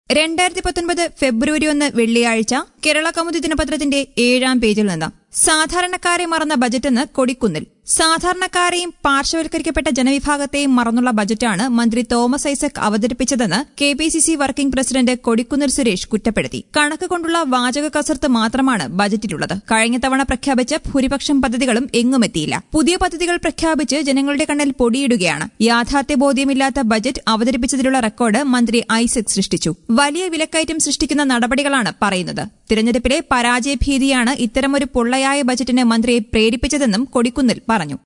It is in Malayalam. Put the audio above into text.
രണ്ടായിരത്തി പത്തൊൻപത് ഫെബ്രുവരി ഒന്ന് വെള്ളിയാഴ്ച കേരള കൗമുദി ദിനപത്രത്തിന്റെ ഏഴാം പേജിൽ നിന്ന് സാധാരണക്കാരെ മറന്ന ബജറ്റെന്ന് കൊടിക്കുന്നിൽ സാധാരണക്കാരെയും പാർശ്വവൽക്കരിക്കപ്പെട്ട ജനവിഭാഗത്തെയും മറന്നുള്ള ബജറ്റാണ് മന്ത്രി തോമസ് ഐസക് അവതരിപ്പിച്ചതെന്ന് K P C C working president Kodikunnil Suresh കുറ്റപ്പെടുത്തി കണക്ക് കൊണ്ടുള്ള വാചക കസർത്ത് മാത്രമാണ് ബജറ്റിലുള്ളത് കഴിഞ്ഞ തവണ പ്രഖ്യാപിച്ച ഭൂരിപക്ഷം പദ്ധതികളും എങ്ങുമെത്തിയില്ല പുതിയ പദ്ധതികൾ പ്രഖ്യാപിച്ച് ജനങ്ങളുടെ കണ്ണിൽ പൊടിയിടുകയാണ് യാഥാർത്ഥ്യബോധ്യമില്ലാത്ത ബജറ്റ് അവതരിപ്പിച്ചതിലുള്ള റെക്കോർഡ് മന്ത്രി ഐസക് സൃഷ്ടിച്ചു വലിയ വിലക്കയറ്റം സൃഷ്ടിക്കുന്ന നടപടികളാണ് പറയുന്നത് തിരഞ്ഞെടുപ്പിലെ പരാജയഭീതിയാണ് ഇത്തരമൊരു പൊള്ളയായ ബജറ്റിന് മന്ത്രിയെ പ്രേരിപ്പിച്ചതെന്നും കൊടിക്കുന്നിൽ പറഞ്ഞു